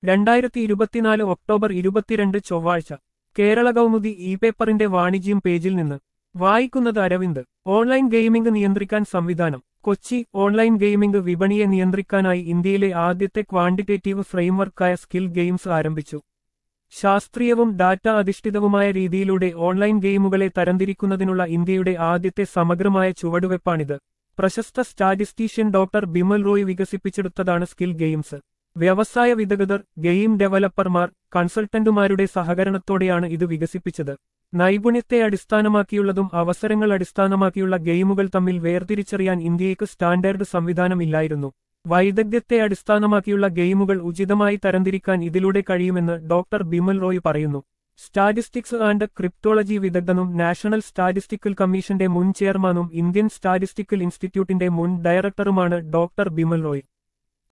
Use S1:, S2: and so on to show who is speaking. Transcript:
S1: രണ്ടായിരത്തി ഇരുപത്തിനാല് ഒക്ടോബർ ഇരുപത്തിരണ്ട് ചൊവ്വാഴ്ച കേരള കൗമുദി ഇ പേപ്പറിന്റെ വാണിജ്യം പേജിൽ നിന്ന് വായിക്കുന്നത് അരവിന്ദ് ഓൺലൈൻ ഗെയിമിംഗ് നിയന്ത്രിക്കാൻ സംവിധാനം കൊച്ചി ഓൺലൈൻ ഗെയിമിംഗ് വിപണിയെ നിയന്ത്രിക്കാനായി ഇന്ത്യയിലെ ആദ്യത്തെ ക്വാണ്ടിറ്റേറ്റീവ് ഫ്രെയിംവർക്കായ സ്കിൽ ഗെയിംസ് ആരംഭിച്ചു ശാസ്ത്രീയവും ഡാറ്റ അധിഷ്ഠിതവുമായ രീതിയിലൂടെ ഓൺലൈൻ ഗെയിമുകളെ തരംതിരിക്കുന്നതിനുള്ള ഇന്ത്യയുടെ ആദ്യത്തെ സമഗ്രമായ ചുവടുവെപ്പാണിത് പ്രശസ്ത സ്റ്റാറ്റിസ്റ്റീഷ്യൻ ഡോക്ടർ ബിമൽ റോയ് വികസിപ്പിച്ചെടുത്തതാണ് സ്കിൽ ഗെയിംസ് വ്യവസായ വിദഗ്ധർ ഗെയിം ഡെവലപ്പർമാർ കൺസൾട്ടന്റുമാരുടെ സഹകരണത്തോടെയാണ് ഇത് വികസിപ്പിച്ചത് നൈപുണ്യത്തെ അടിസ്ഥാനമാക്കിയുള്ളതും അവസരങ്ങൾ അടിസ്ഥാനമാക്കിയുള്ള ഗെയിമുകൾ തമ്മിൽ വേർതിരിച്ചറിയാൻ ഇന്ത്യയ്ക്ക് സ്റ്റാൻഡേർഡ് സംവിധാനമില്ലായിരുന്നു വൈദഗ്ധ്യത്തെ അടിസ്ഥാനമാക്കിയുള്ള ഗെയിമുകൾ ഉചിതമായി തരംതിരിക്കാൻ ഇതിലൂടെ കഴിയുമെന്ന് ഡോക്ടർ ബിമൽ റോയ് പറയുന്നു സ്റ്റാറ്റിസ്റ്റിക്സ് ആൻഡ് ക്രിപ്റ്റോളജി വിദഗ്ധനും നാഷണൽ സ്റ്റാറ്റിസ്റ്റിക്കൽ കമ്മീഷന്റെ മുൻ ചെയർമാനും ഇന്ത്യൻ സ്റ്റാറ്റിസ്റ്റിക്കൽ ഇൻസ്റ്റിറ്റ്യൂട്ടിന്റെ മുൻ ഡയറക്ടറുമാണ് ഡോക്ടർ ബിമൽ റോയ്